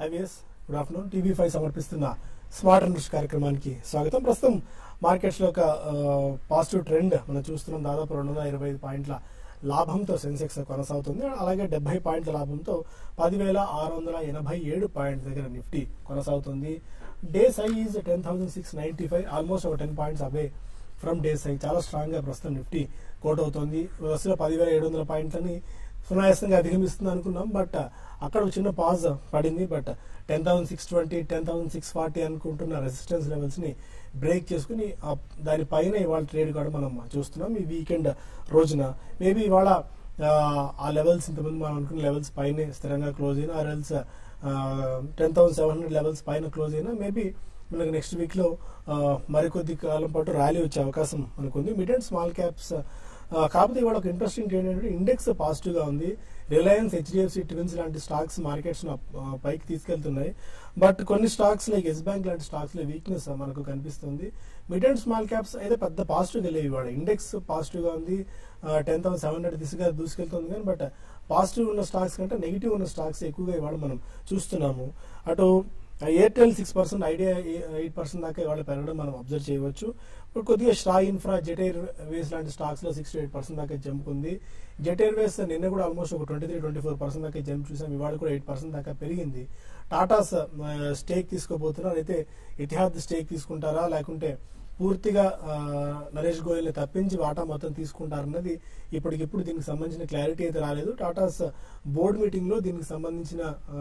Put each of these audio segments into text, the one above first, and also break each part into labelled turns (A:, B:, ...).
A: IVS good afternoon TV five సమర్పిస్తున్న smart invest కార్యక్రమానికి స్వాగతం ప్రస్తుతం మార్కెట్స్ లో ఒక పాజిటివ్ ట్రెండ్ మనం చూస్తున్నాం దాదాపు రెండు వందల ఇరవై ఐదు పాయింట్ల లాభంతో సెన్సెక్స్ కొనసాగుతుంది అలాగే డెబ్బై పాయింట్ల లాభంతో పదివేల ఆరు వందల ఎనభై ఏడు పాయింట్ దగ్గర నిఫ్టీ కొనసాగుతుంది day's high is ten thousand six ninety five almost ఒక ten points away from day's high చాలా స్ట్రాంగ్ గా ప్రస్తుతం నిఫ్టీ కోట్ అవుతుంది వరుసలో పదివేల ఏడు వందల పాయింట్లని సునాయాసంగా అధిగమిస్తుంది అనుకున్నాం బట్ అక్కడ ఒక చిన్న పాజ్ పడింది but ten thousand six twenty ten thousand six forty అనుకుంటున్న రెసిస్టెన్స్ లెవెల్స్ ని బ్రేక్ చేసుకుని ఆ- దానిపైన ఇవాళ ట్రేడ్ కూడా మనం చూస్తున్నాం ఈ వీకెండ్ రోజున మేబీ ఇవాళ ఆ, ఆ లెవెల్స్ ఇంతకుముందు మనం అనుకున్న లెవెల్స్ పైన స్థిరంగా క్లోజ్ అయినా or else ten thousand seven hundred levels పైన క్లోజ్ అయినా మేబీ మనకి నెక్స్ట్ వీక్ లో ఆ, మరికొద్ది కాలం పాటు ర్యాలీ వచ్చే అవకాశం మనకుంది మిడ్ అండ్ స్మాల్ క్యాప్స్ ఆ, కాకపోతే ఇవాళ ఒక ఇంట్రెస్టింగ్ ఏంటంటే ఇండెక్స్ పాజిటివ్ గా ఉంది రిలయన్స్ హెచ్డిఎఫ్సి ట్విన్స్ లాంటి స్టాక్స్ మార్కెట్స్ పైకి తీసుకెళ్తున్నాయి బట్ కొన్ని స్టాక్స్ లైక్ ఎస్ బ్యాంక్ లాంటి స్టాక్స్ లో వీక్నెస్ మనకు కనిపిస్తుంది మిడ్ అండ్ స్మాల్ క్యాప్స్ అయితే పెద్ద పాజిటివ్ గా లేవు ఇవాళ ఇండెక్స్ పాజిటివ్ గా ఉంది టెన్ థౌసండ్ సెవెన్ హండ్రెడ్ దిశగా దూసుకెళ్తుంది కానీ బట్ పాజిటివ్ ఉన్న స్టాక్స్ కంటే నెగిటివ్ ఉన్న స్టాక్స్ ఎక్కువగా ఇవాళ మనం చూస్తున్నాము అటు Airtel six percent Idea eight percent దాకా ఇవాళ పెరగడం మనం అబ్జర్వ్ చేయవచ్చు ఇప్పుడు కొద్దిగా స్ట్రా ఇన్ఫ్రా జెట్ ఎయిర్ వేస్ లాంటి స్టాక్స్ లో సిక్స్ టు ఎయిట్ పర్సెంట్ దాకా జంప్ ఉంది జెట్ ఎయిర్ వేస్ నిన్న కూడా ఆల్మోస్ట్ ఒక twenty three twenty four percent దాకా జంప్ చూసాం ఇవాళ కూడా ఎయిట్ పర్సెంట్ దాకా పెరిగింది టాటాస్ స్టేక్ తీసుకోబోతున్నారు అయితే ఇతిహాద్ స్టేక్ తీసుకుంటారా లేకుంటే పూర్తిగా ఆ, నరేష్ గోయల్ ని తప్పించి వాటా మొత్తం తీసుకుంటారన్నది ఇప్పటికిప్పుడు దీనికి సంబంధించిన క్లారిటీ అయితే రాలేదు టాటాస్ బోర్డు మీటింగ్ లో దీనికి సంబంధించిన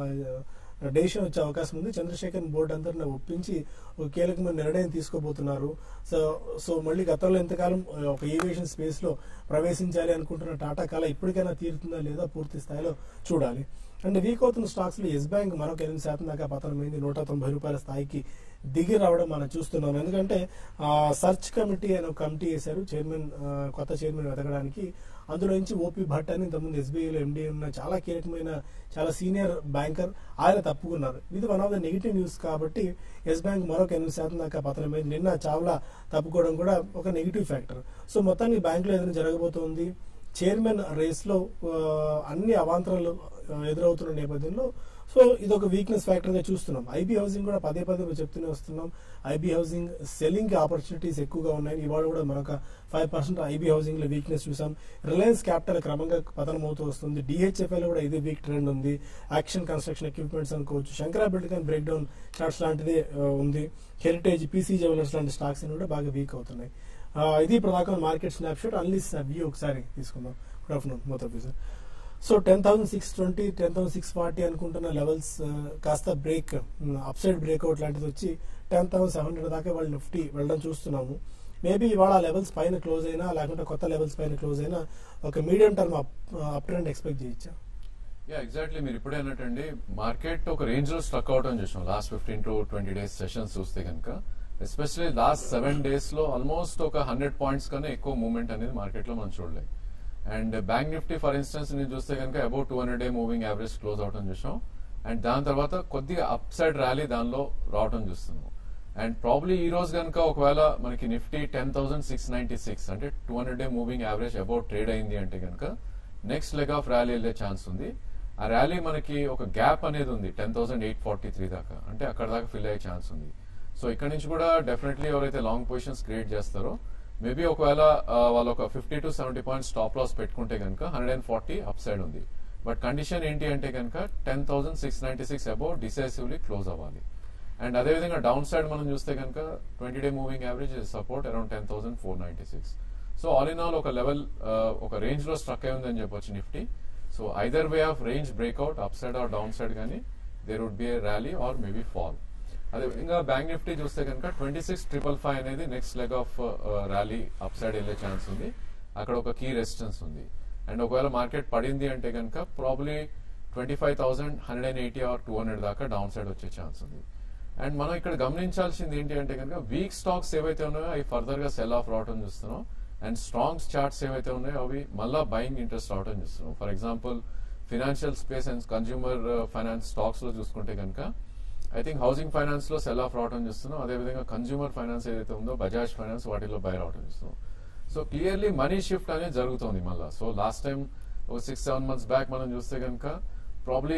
A: డెసిషన్ వచ్చే అవకాశం ఉంది చంద్రశేఖర్ బోర్డు అందరిని ఒప్పించి ఒక కీలకమైన నిర్ణయం తీసుకోబోతున్నారు సో సో మళ్ళీ గతంలో ఎంతకాలం ఆ, ఒక ఏవియేషన్ స్పేస్ లో ప్రవేశించాలి అనుకుంటున్న టాటా కళ ఇప్పటికైనా తీరుతుందా లేదా పూర్తి స్థాయిలో చూడాలి అండ్ వీక్ అవుతున్న స్టాక్స్ లో ఎస్ బ్యాంక్ మరొక ఎనిమిది శాతం దాకా పతనమైంది నూట తొంభై రూపాయల స్థాయికి దిగి రావడం మనం చూస్తున్నాం ఎందుకంటే ఆ, సర్చ్ కమిటీ అనే ఒక కమిటీ వేశారు చైర్మన్ ఆ, కొత్త చైర్మన్ వెతకడానికి అందులో నుంచి ఓపీ భట్ అని ఇంతకుముందు ఎస్బీఐలో ఎండీ ఉన్న చాలా కీలకమైన చాలా సీనియర్ బ్యాంకర్ ఆయన తప్పుకున్నారు ఇది one of the negative news కాబట్టి ఎస్ బ్యాంక్ మరొక ఎనిమిది శాతం దాకా పతనమైంది నిన్న చావ్లా తప్పుకోవడం కూడా ఒక నెగిటివ్ ఫ్యాక్టర్ సో మొత్తానికి బ్యాంకులో ఏదైనా జరగబోతోంది చైర్మన్ రేస్ లో ఆ, అన్ని అవాంతరాలు ఆ, ఎదురవుతున్న నేపథ్యంలో సో ఇది ఒక వీక్నెస్ ఫ్యాక్టర్ గా చూస్తున్నాం ఐబీ హౌసింగ్ కూడా పదే పదే చెప్తూనే వస్తున్నాం ఐబీ హౌసింగ్ సెల్లింగ్ కి ఆపర్చునిటీస్ ఎక్కువగా ఉన్నాయి ఇవాళ కూడా మరొక ఫైవ్ పర్సెంట్ ఐబీ హౌసింగ్ లో వీక్నెస్ చూసాం రిలయన్స్ క్యాపిటల్ క్రమంగా పతనం అవుతూ వస్తుంది డిహెచ్ఎఫ్ఎల్ లో కూడా ఇదే వీక్ ట్రెండ్ ఉంది యాక్షన్ కన్స్ట్రక్షన్ ఎక్విప్మెంట్స్ అనుకోవచ్చు శంకరా బిల్డ్ కానీ బ్రేక్ డౌన్ చార్ట్స్ లాంటిదే ఆ, ఉంది హెరిటేజ్ పీసీ జువెలర్స్ లాంటి స్టాక్స్ అన్ని కూడా బాగా వీక్ అవుతున్నాయి ఆ, ఇది ఇప్పుడు దాకా మార్కెట్ స్నాప్ షాట్ అన్లీస్ వ్యూ ఒకసారి తీసుకుందాం గుడ్ ఆఫ్టర్నూన్ మొత్తం sir so ten thousand six twenty ten thousand six forty అనుకుంటున్న లెవెల్స్ కాస్త బ్రేక్ అప్ సైడ్ బ్రేక్అవుట్ లాంటిది వచ్చి టెన్ థౌసండ్ సెవెన్ హండ్రెడ్ దాకా వాళ్ళు నిఫ్టీ వెళ్ళడం చూస్తున్నాము మేబీ ఇవాళ లెవెల్స్ పైన క్లోజ్ అయినా లేకుంటే కొత్త లెవెల్స్ పైన క్లోజ్ అయినా ఒక medium term up trend expect చేయొచ్చా
B: యా ఎగ్జాక్ట్లీ మీరు ఇప్పుడే అన్నట్టండి మార్కెట్ ఒక రేంజ్ లో స్ట్రక్ అవుట్ అని చూసాం last fifteen to twenty days sessions చూస్తే కనుక ఎస్పెషల్లీ లాస్ట్ సెవెన్ డేస్ లో ఆల్మోస్ట్ ఒక హండ్రెడ్ పాయింట్స్ కన్నా ఎక్కువ మూవ్మెంట్ అనేది మార్కెట్ లో మనం చూడలేదు and Bank Nifty for instance నేను చూస్తే కనుక about two hundred day moving average close అవటం చూసాం అండ్ దాని తర్వాత కొద్దిగా అప్ సైడ్ ర్యాలీ దానిలో రావటం చూస్తున్నాం అండ్ ప్రాబ్లీ ఈ రోజు కనుక ఒకవేళ మనకి Nifty ten thousand six ninety six అంటే two hundred day moving average about trade అయింది అంటే కనుక నెక్స్ట్ లెగ్ ఆఫ్ ర్యాలీ వెళ్ళే ఛాన్స్ ఉంది ఆ ర్యాలీ మనకి ఒక గ్యాప్ అనేది ఉంది ten thousand eight forty three దాకా అంటే అక్కడ దాకా ఫిల్ అయ్యే ఛాన్స్ ఉంది సో ఇక్కడ నుంచి కూడా డెఫినెట్లీ ఎవరైతే లాంగ్ పొజిషన్స్ క్రియేట్ చేస్తారో మేబీ ఒకవేళ ఆ, వాళ్ళు ఒక fifty to seventy points stop loss పెట్టుకుంటే కనుక hundred and forty up side ఉంది బట్ కండిషన్ ఏంటి అంటే కనుక ten thousand six ninety six above decisively close అవ్వాలి అండ్ అదేవిధంగా డౌన్ సైడ్ మనం చూస్తే కనుక twenty day moving average support around ten thousand four ninety six so all in all ఒక లెవెల్ ఒక రేంజ్ లో స్ట్రక్ అయి ఉందని చెప్పొచ్చు Nifty so either way of range breakout up side or down side కానీ there would be a rally or maybe fall అదేవిధంగా bank Nifty చూస్తే కనుక ట్వంటీ సిక్స్ ట్రిపుల్ ఫైవ్ అనేది next leg of rally up side వెళ్ళే chance ఉంది అక్కడ ఒక key resistance ఉంది అండ్ ఒకవేళ మార్కెట్ పడింది అంటే కనుక probably twenty five thousand hundred and eighty or two hundred దాకా డౌన్ సైడ్ వచ్చే ఛాన్స్ ఉంది అండ్ మనం ఇక్కడ గమనించాల్సింది ఏంటి అంటే కనుక వీక్ స్టాక్స్ ఏవైతే ఉన్నాయో అవి ఫర్దర్ గా సెల్ ఆఫ్ రావడం చూస్తున్నాం అండ్ స్ట్రాంగ్ చార్ట్స్ ఏవైతే ఉన్నాయో అవి మళ్ళా బయింగ్ ఇంట్రెస్ట్ రావడం చూస్తున్నాం for example financial space and consumer finance stocks లో చూసుకుంటే కనుక ఐ థింక్ హౌసింగ్ ఫైనాన్స్ లో సెల్ ఆఫ్ రావడం చూస్తున్నాం అదేవిధంగా కన్జ్యూమర్ ఫైనాన్స్ ఏదైతే ఉందో బజాజ్ ఫైనాన్స్ వాటిలో బై రావడం చూస్తున్నాం సో క్లియర్లీ మనీ షిఫ్ట్ అనేది జరుగుతుంది మళ్ళా సో లాస్ట్ టైం ఒక సిక్స్ సెవెన్ మంత్స్ బ్యాక్ మనం చూస్తే కనుక ప్రాబ్లీ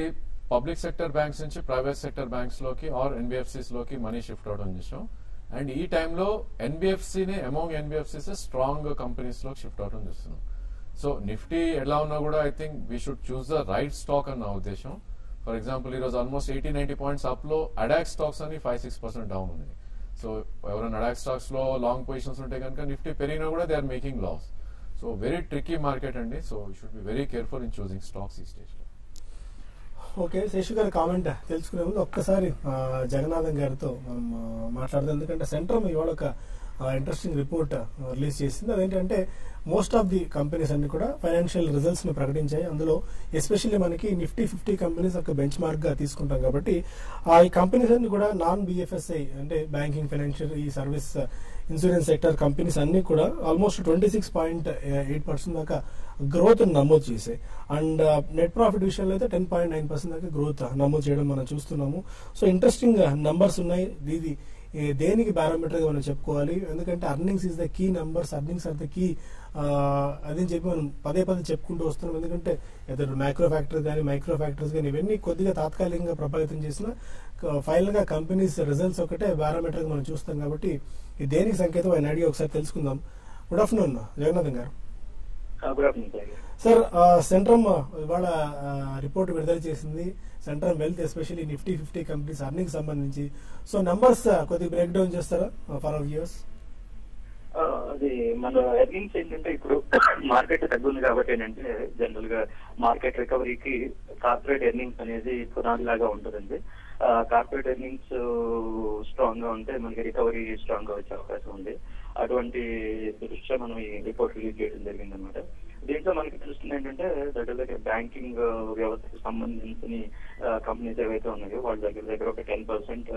B: పబ్లిక్ సెక్టర్ బ్యాంక్స్ నుంచి ప్రైవేట్ సెక్టర్ బ్యాంక్స్ లోకి ఆర్ ఎన్బిఎఫ్సిస్ లోకి మనీ షిఫ్ట్ అవడం చేసాం అండ్ ఈ టైంలో ఎన్బిఎఫ్సిని అమౌంగ్ ఎన్బిఎఫ్సిస్ స్ట్రాంగ్ కంపెనీస్ లోకి షిఫ్ట్ అవడం చేస్తున్నాం సో నిఫ్టీ ఎలా ఉన్నా కూడా I think we should choose the right stock అన్న ఉద్దేశం ఫర్ ఎగ్జాంపుల్ ఈ రోజు almost eighty ninety points up లో అడాక్ స్టాక్స్ అని ఫైవ్ సిక్స్ పర్సెంట్ డౌన్ ఉన్నాయి సో ఎవరైనా అడాక్ స్టాక్స్ లో లాంగ్ పొజిషన్స్ ఉంటే కనుక నిఫ్టీ పెరిగినా కూడా they are making loss so very tricky market అండి so you should be very careful in choosing stocks ఈ స్టేజ్ లో
A: ఓకే శేషు గారి కామెంట్ తెలుసుకునే ముందు ఒక్కసారి ఆ, జగన్నాథం గారితో మనం ఆ, మాట్లాడదాం ఎందుకంటే సెంట్రమ్ ఇవాళ ఒక ఇంట్రెస్టింగ్ రిపోర్ట్ రిలీజ్ చేసింది అదేంటంటే మోస్ట్ ఆఫ్ ది కంపెనీస్ అన్ని కూడా ఫైనాన్షియల్ రిజల్ట్స్ ని ప్రకటించాయి అందులో ఎస్పెషల్లీ మనకి నిఫ్టీ ఫిఫ్టీ కంపెనీస్ ఒక బెంచ్ మార్క్ గా తీసుకుంటాం కాబట్టి ఆ ఈ కంపెనీస్ అన్ని కూడా నాన్ బిఎఫ్ఎస్ఐ అంటే బ్యాంకింగ్ ఫైనాన్షియల్ ఈ సర్వీస్ ఇన్సూరెన్స్ సెక్టర్ కంపెనీస్ అన్ని కూడా almost twenty six point eight percent దాకా గ్రోత్ నమోదు చేశాయి అండ్ నెట్ ప్రాఫిట్ విషయంలో అయితే టెన్ పాయింట్ నైన్ పర్సెంట్ దాకా గ్రోత్ నమోదు చేయడం మనం చూస్తున్నాము సో ఇంట్రెస్టింగ్ నంబర్స్ ఉన్నాయి ఇది ఏ, దేనికి పారామీటర్ గా మనం చెప్పుకోవాలి ఎందుకంటే earnings is the key numbers earnings are the key అదని చెప్పి మనం పదే పదే చెప్పుకుంటూ వస్తున్నాం ఎందుకంటే ఎదురు మైక్రో ఫ్యాక్టర్స్ కానీ మైక్రో ఫ్యాక్టర్స్ కానీ ఇవన్నీ కొద్దిగా తాత్కాలికంగా ప్రభావితం చేసిన ఫైనల్ గా కంపెనీస్ రిజల్ట్స్ ఒకటే పారామీటర్ గా మనం చూస్తాం కాబట్టి ఇది దేనికి సంకేతం ఆయన అడిగి ఒకసారి తెలుసుకుందాం గుడ్ ఆఫ్టర్నూన్ జగన్నాథన్ గారు
C: గుడ్ ఆఫ్టర్నూన్ సార్
A: సార్ ఆ, సెంట్రమ్ ఇవాళ ఆ, రిపోర్ట్ విడుదల చేసింది Centrum wealth especially Nifty fifty companies earning సంబంధించి సో నంబర్స్ కొద్దిగా బ్రేక్ డౌన్ చేస్తారా ఫర్ అవర్ వ్యూస్
C: ఆ, అది మన ఎర్నింగ్స్ ఏంటంటే ఇప్పుడు మార్కెట్ తగ్గుంది కాబట్టి ఏంటంటే జనరల్ గా మార్కెట్ రికవరీకి కార్పొరేట్ ఎర్నింగ్స్ అనేది పునాది లాగా ఉంటుందండి కార్పొరేట్ ఎర్నింగ్స్ స్ట్రాంగ్ గా ఉంటే మనకి రికవరీ స్ట్రాంగ్ గా వచ్చే అవకాశం ఉంది అటువంటి దృష్ట్యా మనం ఈ రిపోర్ట్ రిలీజ్ చేయడం జరిగింది అనమాట దీంట్లో మనకి తెలుస్తుంది ఏంటంటే దగ్గర బ్యాంకింగ్ వ్యవస్థకు సంబంధించిన కంపెనీస్ ఏవైతే ఉన్నాయో వాళ్ళ దగ్గర దగ్గర ఒక టెన్ పర్సెంట్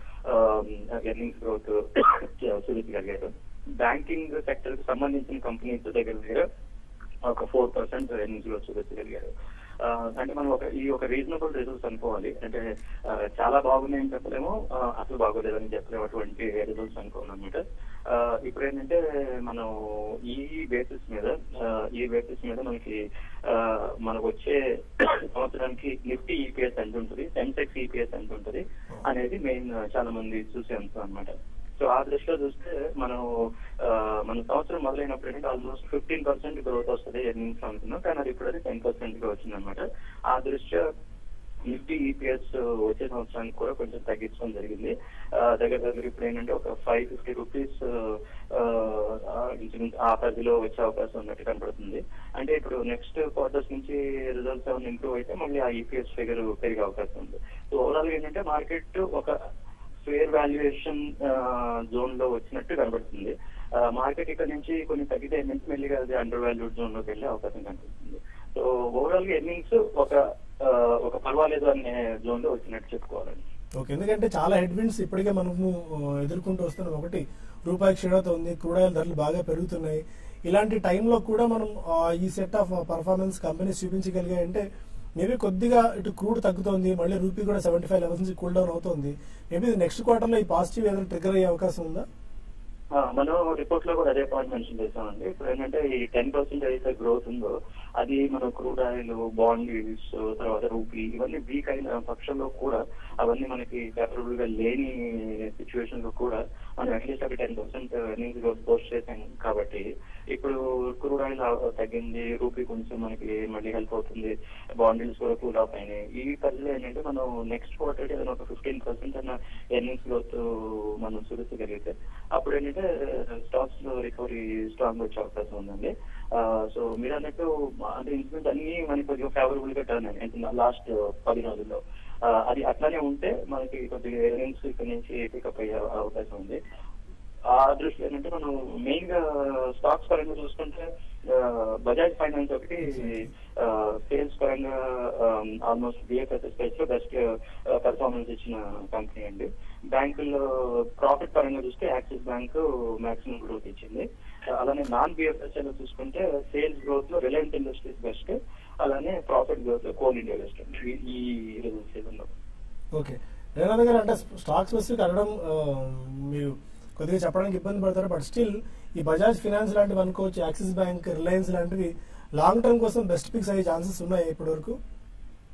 C: ఎర్నింగ్స్ గ్రోత్ చూపించగలిగారు బ్యాంకింగ్ సెక్టర్ కి సంబంధించిన కంపెనీస్ దగ్గర దగ్గర ఒక ఫోర్ పర్సెంట్ ఎర్నింగ్స్ గ్రోత్ చూపించగలిగారు ఆ, అంటే మనం ఒక ఈ ఒక రీజనబుల్ రిజల్ట్స్ అనుకోవాలి అంటే ఆ, చాలా బాగున్నాయని చెప్పలేము ఆ, అసలు బాగోలేదని చెప్పలేము అటువంటి రిజల్ట్స్ అనుకోవాలన్నమాట ఆ, ఇప్పుడు ఏంటంటే మనం ఈ బేసిస్ మీద ఆ, ఈ బేసిస్ మీద మనకి ఆ, మనకు వచ్చే సంవత్సరానికి నిఫ్టీ ఈపీఎస్ ఎంత ఉంటుంది సెన్సెక్స్ ఈపీఎస్ ఎంత ఉంటుంది అనేది మెయిన్ చాలా మంది చూసే అంశం అనమాట సో ఆ దృష్టిలో చూస్తే మనం ఆ, మన సంవత్సరం మొదలైనప్పుడు ఏంటంటే ఆల్మోస్ట్ ఫిఫ్టీన్ పర్సెంట్ గ్రోత్ వస్తుంది ఎర్నింగ్స్ అనుకున్నాం కానీ అది ఇప్పుడు అది టెన్ పర్సెంట్ గా వచ్చింది అనమాట ఆ దృష్ట్యా నిఫ్టీ ఈపీఎస్ వచ్చే సంవత్సరానికి కూడా కొంచెం తగ్గించడం జరిగింది ఆ, దగ్గర దగ్గర ఇప్పుడు ఏంటంటే ఒక ఫైవ్ ఫిఫ్టీ రూపీస్ ఆ పరిధిలో వచ్చే అవకాశం ఉన్నట్టు కనపడుతుంది అంటే ఇప్పుడు నెక్స్ట్ క్వార్టర్స్ నుంచి రిజల్ట్స్ ఏమైనా ఇంప్రూవ్ అయితే మళ్ళీ ఆ ఈపీఎస్ ఫిగర్ పెరిగే అవకాశం ఉంది సో ఓవరాల్ గా ఏంటంటే మార్కెట్ ఒక ఫేర్ వాల్యుయేషన్ జోన్ లో వచ్చినట్టు కనబడుతుంది మార్కెట్ ఇక్కడ నుంచి కొన్ని తగ్గితే ఏంటంటే మెల్లిగా అది అండర్ వాల్యూడ్ జోన్ లోకి వెళ్ళే అవకాశం కనిపిస్తుంది సో ఓవరాల్ గా ఎర్నింగ్స్ ఒక ఆ, ఒక పర్వాలేదు అనే జోన్ లో వచ్చినట్టు చెప్పుకోవాలండి
A: ఓకే ఎందుకంటే చాలా హెడ్ విండ్స్ ఇప్పటికే మనము ఆ, ఎదుర్కొంటూ వస్తున్నాం ఒకటి రూపాయి క్షీణత ఉంది క్రూడాయిల్ ధరలు బాగా పెరుగుతున్నాయి ఇలాంటి టైంలో కూడా మనం ఆ, ఈ సెట్ ఆఫ్ పర్ఫార్మెన్స్ కంపెనీస్ చూపించగలిగాయంటే మేబీ కొద్దిగా ఇటు క్రూడ్ తగ్గుతోంది మళ్ళీ రూపీ కూడా సెవెంటీ ఫైవ్ లెవెల్స్ నుంచి కూల్ డౌన్ అవుతోంది మేబీ నెక్స్ట్ క్వార్టర్ లో ఈ పాజిటివ్ ఏదైనా ట్రిగర్ అయ్యే అవకాశం ఉందా
C: ఆ, మనం రిపోర్ట్ లో కూడా అదే పాయింట్ మెన్షన్ చేసామండి ఇప్పుడు ఏంటంటే ఈ టెన్ పర్సెంట్ అయితే గ్రోత్ ఉందో అది మన క్రూడ్ ఆయిల్ బాండ్ యూస్ తర్వాత రూపీ ఇవన్నీ వీక్ అయిన పక్షంలో కూడా అవన్నీ మనకి ఫేవరబుల్ గా లేని సిచ్యువేషన్ లో కూడా మనం అట్లీస్ట్ అక్కడ ten percent earnings growth post చేసాం కాబట్టి ఇప్పుడు క్రూడ్ ఆయిల్ తగ్గింది రూపీ కొంచెం మనకి మళ్ళీ హెల్ప్ అవుతుంది బాండిల్స్ కూడా కూల్ ఆఫ్ అయినాయి ఈ పరిధిలో ఏంటంటే మనం నెక్స్ట్ క్వార్టర్ ఏదైనా ఒక ఫిఫ్టీన్ పర్సెంట్ అన్న ఎర్నింగ్స్ గ్రోత్ మనం చూపించగలిగితే అప్పుడు ఏంటంటే స్టాక్స్ లో రికవరీ స్ట్రాంగ్ వచ్చే అవకాశం ఉందండి సో మీరు అన్నట్టు అంటే ఇన్స్ట్రుమెంట్ అన్ని మనకి కొద్దిగా ఫేవరబుల్ గా టర్న్ అయ్యాయి లాస్ట్ పది రోజుల్లో ఆ, అది అట్లానే ఉంటే మనకి కొద్దిగా ఎర్నింగ్స్ ఇక్కడ నుంచి పికప్ అయ్యే అవకాశం ఉంది ఆ దృష్టిలో ఏంటంటే మనం మెయిన్ గా స్టాక్స్ పరంగా చూసుకుంటే ఆ, బజాజ్ ఫైనాన్స్ ఒకటి సేల్స్ పరంగా ఆల్మోస్ట్ బిఎఫ్ఎస్ఎస్ స్పేస్ లో బెస్ట్ పెర్ఫార్మెన్స్ ఇచ్చిన కంపెనీ అండి బ్యాంకుల్లో ప్రాఫిట్ పరంగా చూస్తే యాక్సిస్ బ్యాంక్ మాక్సిమం గ్రోత్ ఇచ్చింది అలానే నాన్ బిఎఫ్ఎస్ఎల్ చూసుకుంటే సేల్స్ గ్రోత్ లో రిలయన్స్ ఇండస్ట్రీస్ బెస్ట్ అలానే ప్రాఫిట్ గ్రోత్ లో కోల్ ఇండియా బెస్ట్ ఈ రిజల్ట్స్ సీజన్
A: ఓకే రేవంత్ గారు అంటే స్టాక్ స్పెసిఫిక్ అడగడం ఆ, మీరు కొద్దిగా చెప్పడానికి ఇబ్బంది పడతారు బట్ స్టిల్ ఈ బజాజ్ ఫినాన్స్ లాంటివి అనుకోవచ్చు యాక్సిస్ బ్యాంక్ రిలయన్స్ లాంటివి లాంగ్ టర్మ్ కోసం బెస్ట్ పిక్స్ అయ్యే ఛాన్సెస్ ఉన్నాయి ఇప్పటి వరకు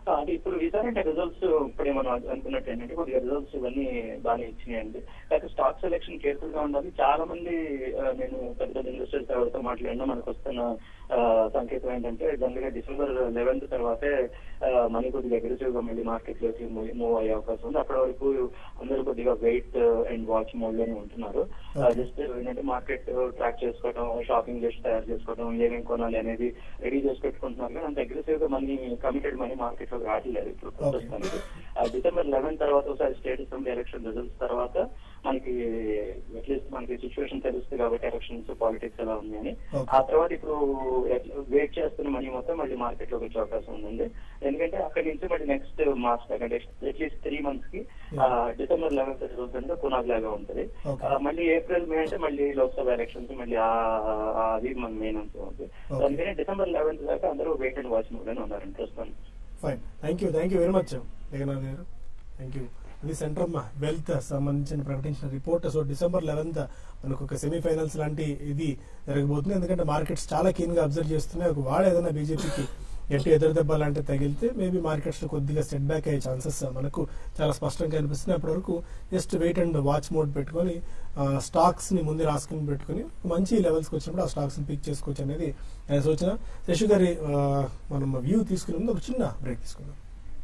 C: ఆ, అంటే ఇప్పుడు ఈసారి రిజల్ట్స్ ఇప్పుడే మనం అనుకున్నట్టు ఏంటంటే కొద్దిగా రిజల్ట్స్ ఇవన్నీ బాగానే ఇచ్చినాయండి అయితే స్టాక్ సెలెక్షన్ కేర్ఫుల్ గా ఉండాలి చాలా మంది ఆ, నేను పెద్ద పెద్ద ఇన్వెస్టర్స్ ఎవరితో మాట్లాడినా మనకు వస్తున్న ఆ, సంకేతం ఏంటంటే జనరల్ గా డిసెంబర్ లెవెన్త్ తర్వాతే మనీ కొద్దిగా అగ్రెసివ్ గా మళ్ళీ మార్కెట్ లోకి మూవ్ అయ్యే అవకాశం ఉంది అప్పటి వరకు అందరూ కొద్దిగా వెయిట్ అండ్ వాచ్ మోడ్ లోనే ఉంటున్నారు జస్ట్ ఏంటంటే మార్కెట్ ట్రాక్ చేసుకోవడం షాపింగ్ లిస్ట్ తయారు చేసుకోవడం ఏమేమి కొనాలి అనేది రెడీ చేసి పెట్టుకుంటున్నారు కానీ అంత అగ్రెసివ్ గా మనీ కమిటెడ్ మనీ మార్కెట్ లోకి రావట్లేదు ఇప్పుడు
A: Okay.
C: ప్రస్తుతానికి ఆ డిసెంబర్ లెవెన్ తర్వాత ఒకసారి స్టేట్ అసెంబ్లీ ఎలక్షన్ రిజల్ట్స్ తర్వాత మనకి అట్లీస్ట్ మనకి సిచ్యువేషన్ తెలుస్తుంది కాబట్టి ఎలక్షన్స్ పాలిటిక్స్ ఎలా ఉంది అని
A: Okay.
C: ఆ తర్వాత ఇప్పుడు వెయిట్ చేస్తున్న మనీ మొత్తం మళ్ళీ మార్కెట్ లోకి వచ్చే అవకాశం ఉందండి ఎందుకంటే అక్కడి నుంచి మళ్ళీ నెక్స్ట్ మార్చ్ దాకా అంటే అట్లీస్ట్ త్రీ మంత్స్ కి ఆ, డిసెంబర్ లెవెన్త్ రిజల్ట్ అంటే పునాది లాగా ఉంటుంది
A: Okay.
C: ఆ, మళ్ళీ ఏప్రిల్ మే అంటే మళ్ళీ లోక్సభ ఎలక్షన్స్ మళ్ళీ ఆ- ఆ- అది మన మెయిన్ అంశం ఉంది
A: Okay.
C: అందుకని డిసెంబర్ లెవెన్త్ దాకా అందరూ వెయిట్ అండ్ వాచ్ మోడ్ లోనే ఉన్నారండి ప్రస్తుతం
A: fine thank you thank you very much Jagannath గారు థ్యాంక్ యూ ఇది సెంట్రమ్ వెల్త్ సంబంధించిన ప్రకటించిన రిపోర్ట్ సో డిసెంబర్ లెవెన్త్ మనకు ఒక సెమీఫైనల్స్ లాంటి ఇది జరగబోతుంది ఎందుకంటే మార్కెట్స్ చాలా కీన్ గా అబ్జర్వ్ చేస్తున్నాయి ఒక వాడు ఏదైనా బీజేపీకి ఎట్టి ఎదురు దెబ్బ లాంటి తగిలితే మేబీ మార్కెట్స్ లో కొద్దిగా సెట్ బ్యాక్ అయ్యే ఛాన్సెస్ మనకు చాలా స్పష్టంగా కనిపిస్తున్నాయి అప్పటి వరకు just wait and watch mode పెట్టుకొని స్టాక్స్ ని ముందు రాసుకుని పెట్టుకొని మంచి లెవెల్స్ కి వచ్చినప్పుడు ఆ స్టాక్స్ ని పిక్ చేసుకోవచ్చు అనేది ఆయన సూచన శశి గారి ఆ, మనం వ్యూ తీసుకునే ముందు ఒక చిన్న బ్రేక్ తీసుకుందాం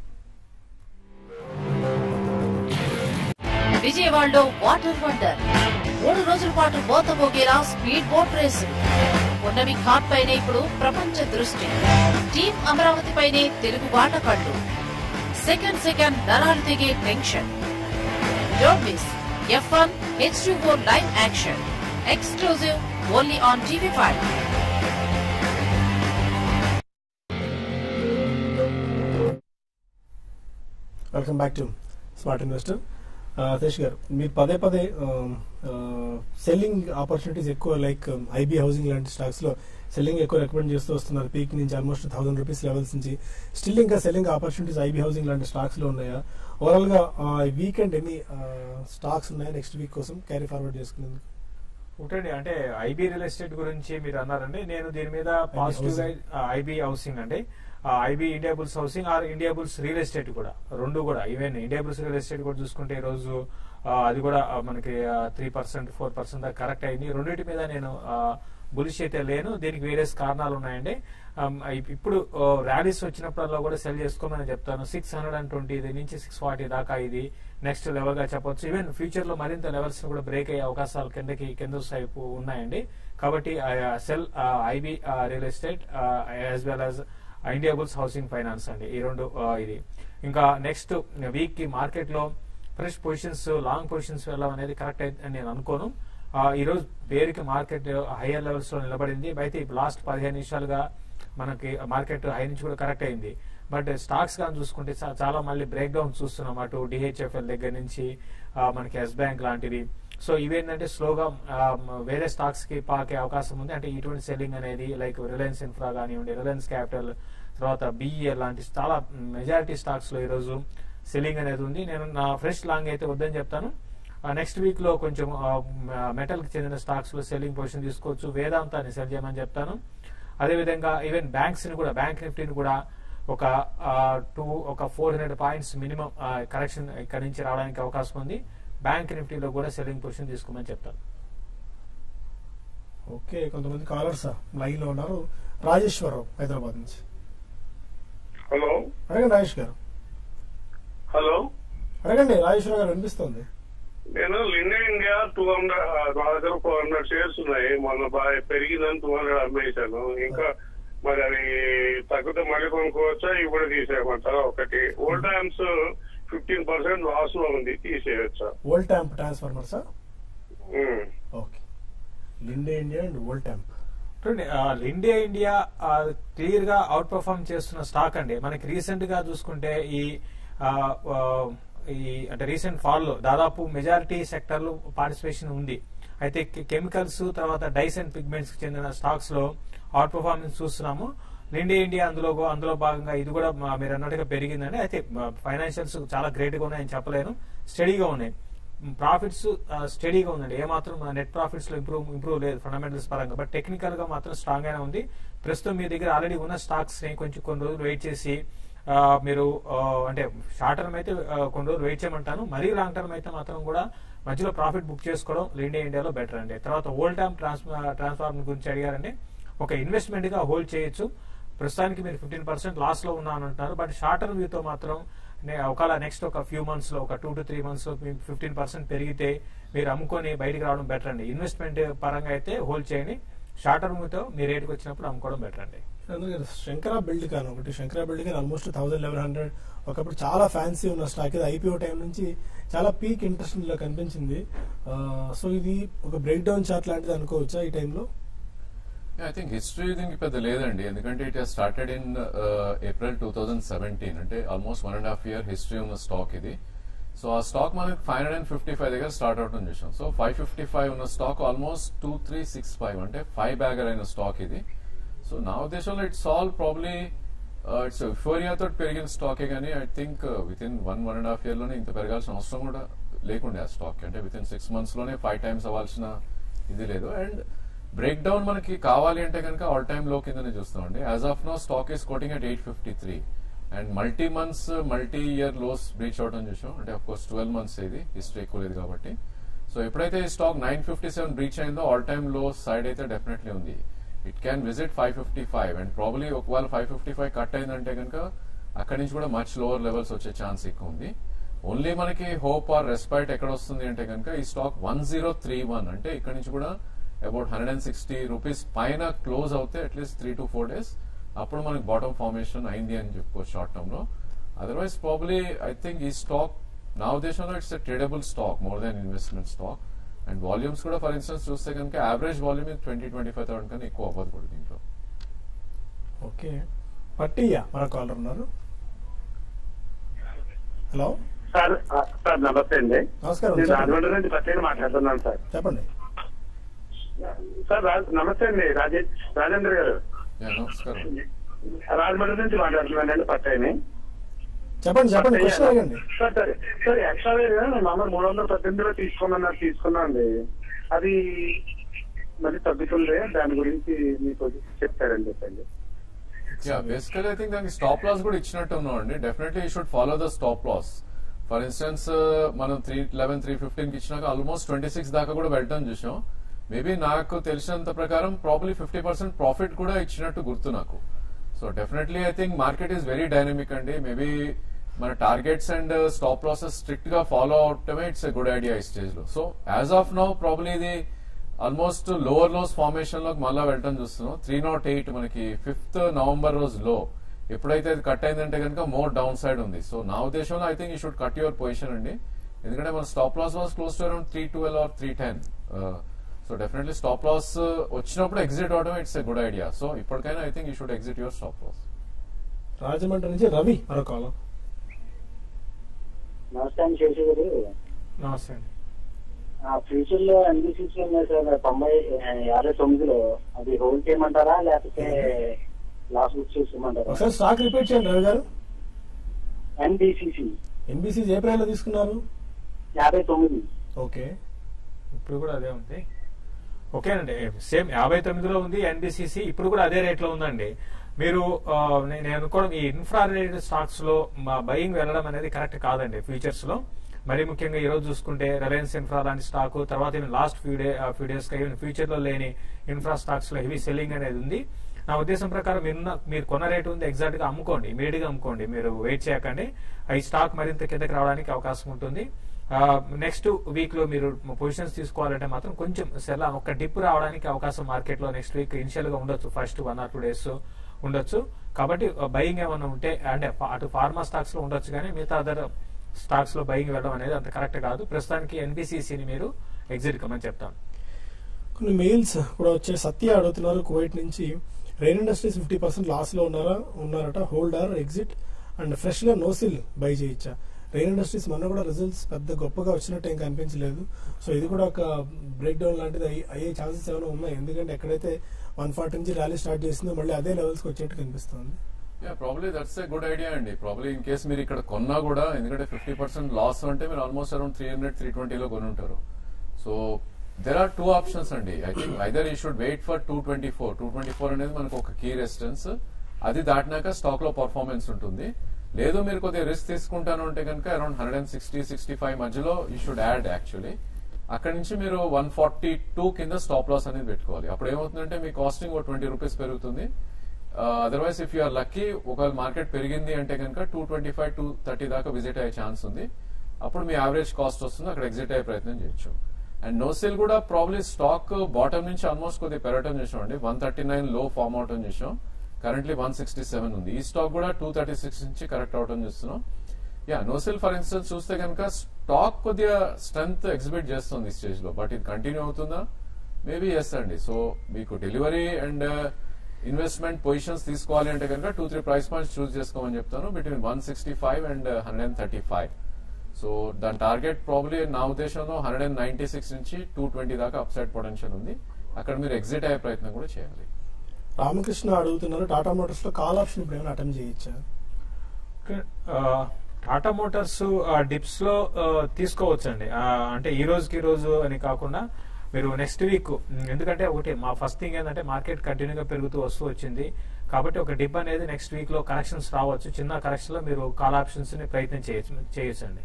D: విజయవాడలో వాటర్ వండర్ మూడు రోజుల పాటు మోతమోగేలా స్పీడ్ బోట్ రేసు ఉన్నవి ఘాట్ పైనే ఇప్పుడు ప్రపంచ దృష్టి టీం అమరావతి పైనే తెలుగు వాట కళ్ళు సెకండ్ సెకండ్ నరాలు తెగే tension don't miss F one H two four live action exclusive only on TV five
A: welcome back to smart investor తేష్ గారు మీరు పదే పదే సెల్లింగ్ ఆపర్చునిటీస్ ఎక్కువ లైక్ ఐబీ హౌసింగ్ లాంటి స్టాక్స్ లో సెల్లింగ్ ఎక్కువ రికమెండ్ చేస్తూ వస్తున్నారు పీక్ నుంచి ఆల్మోస్ట్ థౌసండ్ రూపీస్ లెవెల్స్ నుంచి స్టిల్ ఇంకా సెల్లింగ్ ఆపర్చునిటీస్ ఐబీ హౌసింగ్ లాంటి స్టాక్స్ లో ఉన్నాయా ఓవరాల్ గా వీకెండ్ ఎన్ని స్టాక్స్ ఉన్నాయా నెక్స్ట్ వీక్ కోసం క్యారీ ఫార్వర్డ్ చేసుకునేందుకు
E: ఒకటండి అంటే ఐబీ రియల్ ఎస్టేట్ గురించి మీరు అన్నారండి నేను దీని మీద పాజిటివ్ గా ఐబీ హౌసింగ్ అండి IB India bulls housing or India bulls real estate కూడా రెండు కూడా even India bulls real estate కూడా చూసుకుంటే ఈ రోజు ఆ, అది కూడా ఆ, మనకి త్రీ పర్సెంట్ ఫోర్ పర్సెంట్ దాకా కరెక్ట్ అయింది రెండింటి మీద నేను బులిష్ అయితే లేను దీనికి వేరియస్ కారణాలు ఉన్నాయండి ఆమ్, ఇప్- ఇప్పుడు ర్యాలీస్ వచ్చినప్పుడల్లా కూడా సెల్ చేసుకోమని చెప్తాను సిక్స్ హండ్రెడ్ అండ్ ట్వంటీ నుంచి సిక్స్ ఫార్టీ దాకా ఇది నెక్స్ట్ లెవెల్ గా చెప్పొచ్చు ఈవెన్ ఫ్యూచర్ లో మరింత లెవెల్స్ కూడా బ్రేక్ అయ్యే అవకాశాలు కిందకి కింద వైపు ఉన్నాయండి కాబట్టి sell IB real estate as well as India bulls housing finance అండి ఈ రెండు ఆ, ఇది ఇంకా నెక్స్ట్ వీక్ కి మార్కెట్ లో ఫ్రెష్ పొజిషన్స్ లాంగ్ పొజిషన్స్ వెళ్ళడం అనేది కరెక్ట్ అని నేను అనుకోను ఆ, ఈ రోజు పేరుకి మార్కెట్ హైయర్ లెవెల్స్ లో నిలబడింది అయితే లాస్ట్ పదిహేను నిమిషాలుగా మనకి మార్కెట్ హై నుంచి కూడా కరెక్ట్ అయింది బట్ స్టాక్స్ కానీ చూసుకుంటే చా- చాలా మళ్ళీ బ్రేక్ డౌన్ చూస్తున్నాం అటు డిహెచ్ఎఫ్ఎల్ దగ్గర నుంచి ఆ, మనకి ఎస్ బ్యాంక్ లాంటివి సో ఇవేంటంటే స్లోగా ఆ, మ- వేరే స్టాక్స్ కి పాకే అవకాశం ఉంది అంటే ఇటువంటి సెల్లింగ్ అనేది లైక్ రిలయన్స్ ఇన్ఫ్రా కానివ్వండి రిలయన్స్ క్యాపిటల్ తర్వాత బిఈఎల్ లాంటి చాలా మెజారిటీ స్టాక్స్ లో ఈరోజు సెల్లింగ్ అనేది ఉంది నేను నా ఫ్రెష్ లాంగ్ అయితే వద్దని చెప్తాను నెక్స్ట్ వీక్ లో కొంచెం మెటల్ కి చెందిన స్టాక్స్ లో సెల్లింగ్ పొజిషన్ తీసుకోవచ్చు వేదాంతాన్ని సెల్ చేయమని చెప్తాను అదేవిధంగా ఈవెన్ బ్యాంక్స్ ని కూడా బ్యాంక్ నిఫ్టీని కూడా ఒక టూ ఒక four hundred points minimum correction ఇక్కడ నుంచి రావడానికి అవకాశం ఉంది బ్యాంక్ నిఫ్టీలో కూడా సెల్లింగ్ పొజిషన్ తీసుకోమని చెప్తాను
A: ఓకే కొంతమంది కాలర్స్ లైన్ లో ఉన్నారు రాజేశ్వరరావు హైదరాబాద్ నుంచి
F: హలో
A: అడగండి రాజేష్ గారు
F: హలో
A: అడగండి రాజేశ్వరరావు గారు వినిపిస్తుంది
F: నేను లిండే ఇండియా టూ హండ్రెడ్ నా దగ్గర ఫోర్ హండ్రెడ్ షేర్స్ ఉన్నాయి మొన్న బాగా పెరిగిందని టూ హండ్రెడ్ అమ్మేశాను ఇంకా మరి అవి తగ్గితే మళ్ళీ కొనుక్కోవచ్చా ఇప్పుడు తీసేయమంటారా ఒకటి old times fifteen percent loss లో ఉంది తీసేయచ్చా
A: Voltamp transformer sir
F: um.
A: Okay Linde India and Voltamp
E: చూడండి ఆ, ఇండియా ఇండియా క్లియర్ గా అవుట్ పర్ఫార్మ్ చేస్తున్న స్టాక్ అండి మనకి రీసెంట్ గా చూసుకుంటే ఈ ఆ, ఆ, ఈ అంటే రీసెంట్ ఫాల్ లో దాదాపు మెజారిటీ సెక్టర్ లో పార్టిసిపేషన్ ఉంది అయితే కెమికల్స్ తర్వాత డైస్ అండ్ పిగ్మెంట్స్ కి చెందిన స్టాక్స్ లో అవుట్ పర్ఫార్మెన్స్ చూస్తున్నాము ఇండియా ఇండియా అందులో అందులో భాగంగా ఇది కూడా మా- మీరు అన్నట్టుగా పెరిగిందండి అయితే ఫైనాన్షియల్స్ చాలా గ్రేట్ గా ఉన్నాయని చెప్పలేను స్టడీగా ఉన్నాయి ప్రాఫిట్స్ స్టడీగా ఉందండి ఏమాత్రం నెట్ ప్రాఫిట్స్ లో ఇంప్రూవ్ ఇంప్రూవ్ లేదు ఫండమెంటల్స్ పరంగా బట్ టెక్నికల్ గా మాత్రం స్ట్రాంగ్ గానే ఉంది ప్రస్తుతం మీ దగ్గర ఆల్రెడీ ఉన్న స్టాక్స్ ని కొంచెం కొన్ని రోజులు వెయిట్ చేసి ఆ, మీరు ఆ, అంటే షార్ట్ టర్మ్ అయితే ఆ, కొన్ని రోజులు వెయిట్ చేయమంటాను మరీ లాంగ్ టర్మ్ అయితే మాత్రం కూడా మధ్యలో ప్రాఫిట్ బుక్ చేసుకోవడం ఇండియా ఇండియాలో బెటర్ అండి తర్వాత ఓల్డ్ టర్మ్ ట్రాన్స్ఫార్మ్ గురించి అడిగారండి ఒక ఇన్వెస్ట్మెంట్ గా హోల్డ్ చేయొచ్చు ప్రస్తుతానికి మీరు ఫిఫ్టీన్ పర్సెంట్ లాస్ లో ఉన్నాను అంటున్నారు బట్ షార్ట్ టర్మ్ వ్యూతో మాత్రం నే- ఒకవేళ నెక్స్ట్ ఒక ఫ్యూ మంత్స్ లో ఒక టూ టు త్రీ మంత్స్ లో ఫిఫ్టీన్ పర్సెంట్ పెరిగితే మీరు అమ్ముకొని బయటికి రావడం బెటర్ అండి ఇన్వెస్ట్మెంట్ పరంగా అయితే హోల్డ్ చేయండి షార్ట్ టర్మ్ తో మీ రేట్కి వచ్చినప్పుడు అమ్ముకోవడం బెటర్ అండి
A: అందుకే శంకర బిల్డ్ కాన్ ఒకటి Shankara Buildcon almost thousand eleven hundred ఒకప్పుడు చాలా ఫ్యాన్సీ ఉన్న స్టాక్ ఇది ఐపీఓ టైం నుంచి చాలా పీక్ ఇంట్రెస్ట్ లో కనిపించింది సో ఇది ఒక బ్రేక్ డౌన్ చార్ట్ లాంటిది అనుకోవచ్చా ఈ టైంలో
B: ఐ థింక్ హిస్టరీ దీనికి పెద్ద లేదండి ఎందుకంటే it started in April two thousand seventeen అంటే almost one and half year history ఉన్న స్టాక్ ఇది సో ఆ స్టాక్ మనకి five hundred and fifty five దగ్గర స్టార్ట్ అవుట్ చూసాం సో ఫైవ్ ఫిఫ్టీ ఫైవ్ ఉన్న stock almost two three six five అంటే five bagger అయిన స్టాక్ ఇది సో నా ఉద్దేశంలో it's all probably it's euphoria తోటి పెరిగిన స్టాకే కానీ I think within one one and half year లోనే ఇంత పెరగాల్సిన అవసరం కూడా లేకుండే ఆ స్టాక్ అంటే విత్ ఇన్ సిక్స్ మంత్స్ లోనే ఫైవ్ టైమ్స్ అవ్వాల్సిన ఇది లేదు అండ్ బ్రేక్ డౌన్ మనకి కావాలి అంటే కనుక ఆల్ టైమ్ లో కిందనే చూస్తామండి as of now stock is quoting at eight fifty three and multi months multi year lows breach అవడం చూసాం అంటే అఫ్ కోర్స్ ట్వెల్వ్ మంత్స్ ఇది హిస్టరీ ఎక్కువ లేదు కాబట్టి సో ఎప్పుడైతే ఈ stock nine fifty seven breach అయిందో ఆల్ టైమ్ లో సైడ్ అయితే డెఫినెట్లీ ఉంది it can visit five fifty five and probably ఒకవేళ ఫైవ్ ఫిఫ్టీ ఫైవ్ కట్ అయిందంటే కనుక అక్కడి నుంచి కూడా మచ్ లోవర్ లెవెల్స్ వచ్చే ఛాన్స్ ఎక్కువ ఉంది ఓన్లీ మనకి హోప్ ఆర్ రెస్పైట్ ఎక్కడ వస్తుంది అంటే కనుక ఈ stock one zero three one అంటే ఇక్కడ నుంచి కూడా about hundred and sixty rupees పైన క్లోజ్ అవుతే at least three to four days అప్పుడు మనకి బాటమ్ ఫార్మేషన్ అయింది అని చెప్పుకోవచ్చు షార్ట్ టర్మ్ లో అదర్వైజ్ ప్రాబ్లీ ఐ థింక్ ఈ స్టాక్ నా ఉద్దేశంలో it's a tradable stock more than investment stock and volumes కూడా ఫర్ ఇన్స్టెన్స్ చూస్తే కనుక average volume twenty twenty five thousand కన్నా ఎక్కువ అవ్వదు కూడా దీంట్లో
A: ఓకే పట్టియ్య మరో కాలర్ ఉన్నారు హలో
F: సార్ ఆ, సార్ నమస్తే అండి
A: నమస్కారం
F: నేను
A: చెప్పండి.
F: రాజమండ్రి నుంచి పట్టేది మాట్లాడుతున్నాను సార్
A: చెప్పండి
F: సార్ రాజ్- నమస్తే అండి రాజేష్ రాజేంద్ర గారు
B: యా, నమస్కారం
F: రాజమండ్రి నుంచి మాట్లాడుతున్నానండి పట్టేని
A: చెప్పండి చెప్పండి క్వశ్చన్ అడగండి
F: సార్ సరే సార్ ఎక్స్ట్రా వేర్ మామూలు మూడు వందల పద్దెనిమిదిలో తీసుకోమన్నారు తీసుకున్నా అండి అది మరి తగ్గుతుంది దాని గురించి మీకు చెప్తారండి చెప్పండి
B: యా బేసికలీ ఐ థింక్ దానికి స్టాప్ లాస్ కూడా ఇచ్చినట్టు ఉన్నాం అండి definitely you should follow the stop loss for instance మనం త్రీ లెవెన్ త్రీ ఫిఫ్టీన్ కి ఇచ్చినాక ఆల్మోస్ట్ ట్వంటీ సిక్స్ దాకా కూడా వెళ్ళటం చూసాం మేబీ నాకు తెలిసినంత ప్రకారం ప్రాబ్లీ ఫిఫ్టీ పర్సెంట్ ప్రాఫిట్ కూడా ఇచ్చినట్టు గుర్తు నాకు so definitely I think market is very dynamic అండి మేబీ మన targets and stop losses strict గా ఫాలో అవటమే ఇట్స్ ఎ గుడ్ ఐడియా ఈ స్టేజ్ లో so as of now probably ఇది ఆల్మోస్ట్ లోవర్ లోస్ ఫార్మేషన్ లోకి మళ్ళా వెళ్ళటం చూస్తున్నాం త్రీ నాట్ ఎయిట్ మనకి ఫిఫ్త్ నవంబర్ రోజు లో ఎప్పుడైతే అది కట్ అయిందంటే కనుక మోర్ డౌన్ సైడ్ ఉంది సో నా ఉద్దేశంలో I think you should cut your position అండి ఎందుకంటే మన stop loss was close to around three twelve or three ten so definitely stop loss వచ్చినప్పుడు ఎగ్జిట్ అవడం it's a good idea so ఇప్పటికైనా I think you should exit your stop loss
A: Rajahmundry నుంచి రవి మరో caller
G: నమస్తే అండి శేషు గారు
E: నమస్తే అండి
G: ఆ ఫ్యూచర్ లో ఎన్బిసిసి ఉన్నాయి సార్ తొంభై యాభై తొమ్మిదిలో అది హోల్డ్ చేయమంటారా లేకపోతే లాస్ బుక్ చేసుకోమంటారా
A: ఒకసారి స్టాక్ రిపీట్ చేయండి రవి గారు
G: ఎన్బిసిసి
A: ఎన్బిసి ఏ ప్రైస్ లో తీసుకున్నారు
G: యాభై తొమ్మిది
A: ఓకే
E: ఇప్పుడు కూడా అదే ఉంది ఓకేనండి సేమ్ యాభై తొమ్మిదిలో ఉంది ఎన్బిసిసి ఇప్పుడు కూడా అదే రేట్ లో ఉందండి మీరు ఆ, నేను నేను అనుకోవడం ఈ ఇన్ఫ్రా రిలేటెడ్ స్టాక్స్ లో మా బయింగ్ వెళ్ళడం అనేది కరెక్ట్ కాదండి ఫ్యూచర్స్ లో మరి ముఖ్యంగా ఈ రోజు చూసుకుంటే రిలయన్స్ ఇన్ఫ్రా లాంటి స్టాక్ తర్వాత even last few day few days even future లో లేని ఇన్ఫ్రా స్టాక్స్ లో హెవీ సెల్లింగ్ అనేది ఉంది నా ఉద్దేశం ప్రకారం మీరున్న మీరు కొన్న రేటు ఉంది ఎగ్జాక్ట్ గా అమ్ముకోండి ఇమీడియట్ గా అమ్ముకోండి మీరు వెయిట్ చేయకండి ఈ స్టాక్ మరింత కిందకి రావడానికి అవకాశం ఉంటుంది నెక్స్ట్ వీక్ లో మీరు పొజిషన్స్ తీసుకోవాలంటే మాత్రం కొంచెం సెల్ ఒక డిప్ రావడానికి అవకాశం మార్కెట్ లో నెక్స్ట్ వీక్ ఇనిషియల్ గా ఉండొచ్చు first one or two days ఉండొచ్చు కాబట్టి బయింగ్ ఏమైనా ఉంటే అంటే ఫా- అటు ఫార్మా స్టాక్స్ లో ఉండొచ్చు కానీ మిగతా అదర్ స్టాక్స్ లో బయింగ్ వెళ్ళడం అనేది అంత కరెక్ట్ కాదు ప్రస్తుతానికి ఎన్బిసిసిని మీరు ఎగ్జిట్ కమని చెప్తాను
A: కొన్ని మెయిల్స్ కూడా వచ్చే సత్య అడుగుతున్నారు కువైట్ నుంచి Rain Industries fifty percent loss లో ఉన్నారా ఉన్నారట హోల్డర్ ఎగ్జిట్ అండ్ ఫ్రెష్ గా నోసిల్ బై చేయొచ్చా రెయిన్ ఇండస్ట్రీస్ మొన్న కూడా రిజల్ట్స్ పెద్ద గొప్పగా వచ్చినట్టు ఏం కనిపించలేదు సో ఇది కూడా ఒక బ్రేక్ డౌన్ లాంటిది అయ్యి- అయ్యే ఛాన్సెస్ ఏమైనా ఉన్నాయి ఎందుకంటే ఎక్కడైతే వన్ ఫార్టీ నుంచి ర్యాలీ స్టార్ట్ చేసిందో మళ్ళీ అదే లెవెల్స్ కి వచ్చేట్టు కనిపిస్తుంది
B: yeah probably that's a good idea అండి ప్రాబ్లీ ఇన్ కేస్ మీరు ఇక్కడ కొన్నా కూడా ఎందుకంటే ఫిఫ్టీ పర్సెంట్ లాస్ అంటే మీరు almost around three hundred three ట్వంటీలో కొని ఉంటారు so there are two options అండి I think either you should wait for two twenty four two twenty four అనేది మనకు ఒక కీ రెసిస్టెన్స్ అది దాటినాక స్టాక్ లో పర్ఫార్మెన్స్ ఉంటుంది లేదు మీరు కొద్దిగా రిస్క్ తీసుకుంటాను అంటే కనుక around hundred and sixty sixty five మధ్యలో యూ షుడ్ యాడ్ యాక్చువల్లీ అక్కడ నుంచి మీరు వన్ ఫార్టీ టూ కింద స్టాప్ లాస్ అనేది పెట్టుకోవాలి అప్పుడు ఏమవుతుందంటే మీ కాస్టింగ్ ఒక ట్వంటీ రూపీస్ పెరుగుతుంది అదర్వైజ్ ఇఫ్ యూఆర్ లక్కీ ఒకవేళ మార్కెట్ పెరిగింది అంటే కనుక two twenty five two thirty దాకా విజిట్ అయ్యే ఛాన్స్ ఉంది అప్పుడు మీ యావరేజ్ కాస్ట్ వస్తుంది అక్కడ ఎగ్జిట్ అయ్యే ప్రయత్నం చేయొచ్చు అండ్ నో సేల్ కూడా ప్రాబ్లీ స్టాక్ బాటమ్ నుంచి ఆల్మోస్ట్ కొద్దిగా పెరగటం చేసాం అండి వన్ థర్టీ నైన్ లో ఫామ్ అవటం చేసాం కరెంట్లీ వన్ సిక్స్టీ సెవెన్ ఉంది ఈ స్టాక్ కూడా టూ థర్టీ సిక్స్ నుంచి కరెక్ట్ అవటం చేస్తున్నాం యా నోసెల్ ఫర్ ఇన్స్టెన్స్ చూస్తే కనుక స్టాక్ కొద్దిగా స్ట్రెంత్ ఎగ్జిబిట్ చేస్తుంది ఈ స్టేజ్ లో బట్ ఇది కంటిన్యూ అవుతుందా మేబీ ఎస్ అండి సో మీకు డెలివరీ అండ్ ఇన్వెస్ట్మెంట్ పొజిషన్స్ తీసుకోవాలి అంటే కనుక two three price points choose చేసుకోమని చెప్తాను between one sixty five and hundred and thirty five so దాని టార్గెట్ ప్రాబ్లీ నా ఉద్దేశంలో హండ్రెడ్ అండ్ నైన్టీ సిక్స్ నుంచి టూ ట్వంటీ దాకా అప్సైడ్ పొటెన్షియల్ ఉంది అక్కడ మీరు ఎగ్జిట్ అయ్యే ప్రయత్నం కూడా చేయాలి
A: రామకృష్ణ అడుగుతున్నారు టాటా మోటార్స్ లో కాల్ ఆప్షన్ ఇప్పుడు ఏమైనా అటెంప్ట్ చేయొచ్చా
E: టాటా మోటార్స్ డిప్స్ లో ఆ, తీసుకోవచ్చండి ఆ, అంటే ఈ రోజుకి ఈ రోజు అని కాకుండా మీరు నెక్స్ట్ వీక్ ఎందుకంటే ఒకటి మా ఫస్ట్ థింగ్ ఏంటంటే మార్కెట్ కంటిన్యూగా పెరుగుతూ వస్తూ వచ్చింది కాబట్టి ఒక డిప్ అనేది నెక్స్ట్ వీక్ లో కరెక్షన్స్ రావచ్చు చిన్న కరెక్షన్ లో మీరు కాల్ ఆప్షన్స్ ని ప్రయత్నం చేయొచ్చు చేయొచ్చండి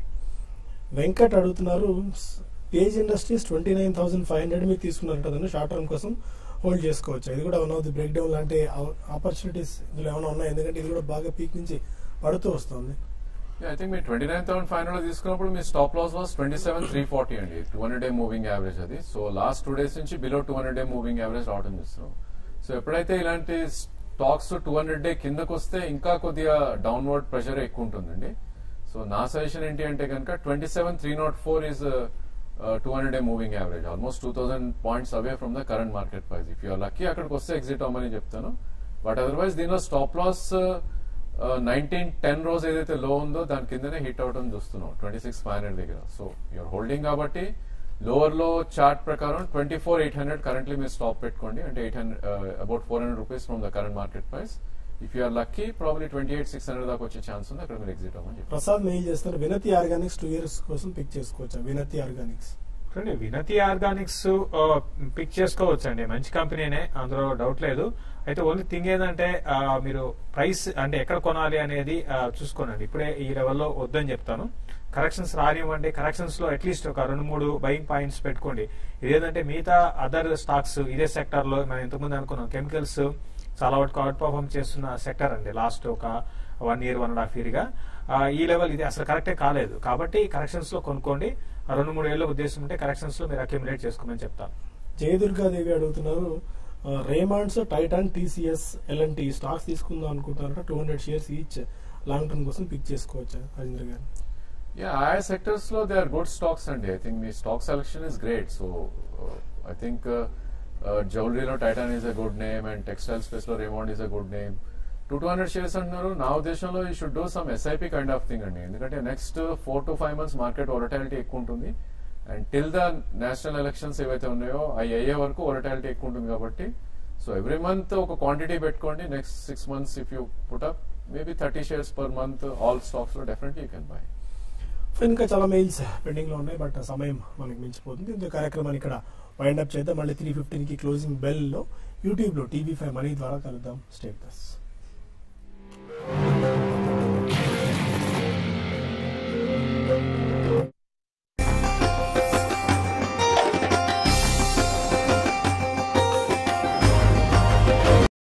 A: వెంకట్ అడుగుతున్నారు Page Industries twenty nine thousand five hundred మీకు తీసుకున్నారు కదా షార్ట్ టర్మ్ కోసం హోల్డ్ చేసుకోవచ్చు ఇది కూడా one of the breakdown లాంటి ఆపర్చునిటీస్ ఇందులో ఏమైనా ఉన్నాయి ఎందుకంటే ఇది కూడా బాగా పీక్ నుంచి పడుతూ వస్తుంది
B: ఐ థింక్ మీరు twenty nine thousand five hundred తీసుకున్నప్పుడు మీ stop loss was twenty seven three forty అండి two hundred day moving average అది సో లాస్ట్ టూ డేస్ నుంచి below two hundred day moving average రావడం చూస్తున్నాం సో ఎప్పుడైతే ఇలాంటి స్టాక్స్ టూ హండ్రెడ్ డే కిందకు వస్తే ఇంకా కొద్దిగా డౌన్వర్డ్ ప్రెషర్ ఎక్కువ ఉంటుందండి సో నా సజెషన్ ఏంటి అంటే కనుక twenty seven three not four is two hundred day moving average almost two thousand points away from the current market price if you're lucky అక్కడికి వస్తే ఎగ్జిట్ అవ్వమని చెప్తాను బట్ అదర్వైజ్ దీనిలో స్టాప్ లాస్ నైన్టీన్ టెన్ రోజు ఏదైతే లో ఉందో దాని కిందనే హిట్ అవడం చూస్తున్నాం ట్వంటీ సిక్స్ ఫైవ్ హండ్రెడ్ దగ్గర సో యూఆర్ హోల్డింగ్ కాబట్టి లోవర్ లో చార్ట్ ప్రకారం twenty four eight hundred currently మీరు స్టాప్ పెట్టుకోండి అంటే eight hundred about four hundred rupees from the current market price if you're lucky probably twenty eight six hundred దాకా వచ్చే chance ఉంది అక్కడ మీరు ఎగ్జిట్ అవ్వమని చెప్పి
A: ప్రసాద్ మెయిల్ చేస్తారు వినతి ఆర్గానిక్స్ టూ ఇయర్స్ కోసం పిక్ చేసుకోవచ్చా వినతి ఆర్గానిక్స్
E: చూడండి వినతి ఆర్గానిక్స్ పిక్ చేసుకోవచ్చు అండి మంచి కంపెనీనే అందులో డౌట్ లేదు అయితే ఓన్లీ థింగ్ ఏంటంటే ఆ, మీరు ప్రైస్ అంటే ఎక్కడ కొనాలి అనేది ఆ, చూసుకోనండి ఇప్పుడే ఈ లెవెల్లో వద్దని చెప్తాను కరెక్షన్స్ రానివ్వండి కరెక్షన్స్ లో అట్లీస్ట్ ఒక రెండు మూడు బయింగ్ పాయింట్స్ పెట్టుకోండి ఇదేంటంటే మిగతా అదర్ స్టాక్స్ ఇదే సెక్టర్ లో మనం ఇంతకుముందు అనుకున్నాం కెమికల్స్ చాలా వరకు అవుట్ పర్ఫార్మ్ చేస్తున్న సెక్టర్ అండి లాస్ట్ ఒక one year one and half year గా ఆ, ఈ లెవెల్ ఇది అసలు కరెక్టే కాలేదు కాబట్టి కరెక్షన్స్ లో కొనుక్కోండి ఆ రెండు మూడు ఏళ్ళ ఉద్దేశం ఉంటే కరెక్షన్స్ లో మీరు అక్యుములేట్ చేసుకోమని చెప్తాను
A: జయదుర్గాదేవి అడుగుతున్నారు రేమాండ్స్ టైటాన్ టీసీఎస్ ఎల్ఎన్టీ స్టాక్స్ తీసుకుందాం అనుకుంటున్నారట two hundred shares each long term కోసం పిక్ చేసుకోవచ్చా రాజేంద్ర గారు
B: యా ఆయా సెక్టర్స్ లో దే ఆర్ గుడ్ స్టాక్స్ అండి ఐ థింక్ మీ stock selection is great so I think జౌలరీలో Titan is a good name and textile space లో Raymond is a good name two two hundred shares అంటున్నారు నా ఉద్దేశంలో ఈ should do some SIP kind of thing అండి ఎందుకంటే next four to five months market volatility ఎక్కువ ఉంటుంది and till the national elections ఏవైతే ఉన్నాయో అవి అయ్యే వరకు వొలటాలిటీ ఎక్కువ ఉంటుంది కాబట్టి సో ఎవ్రీ మంత్ ఒక క్వాంటిటీ పెట్టుకోండి next six months if you put up maybe thirty shares per month all stocks లో డెఫినెట్లీ యూ కెన్ బై
A: ఇంకా చాలా మెయిల్స్ పెండింగ్ లో ఉన్నాయి బట్ సమయం మనకి మించిపోతుంది ఇంత కార్యక్రమాన్ని ఇక్కడ వైండ్ అప్ చేద్దాం మళ్ళీ త్రీ ఫిఫ్టీన్ కి క్లోజింగ్ బెల్ లో యూట్యూబ్ లో టీవీ ఫైవ్ మనీ ద్వారా కలుద్దాం స్టేట్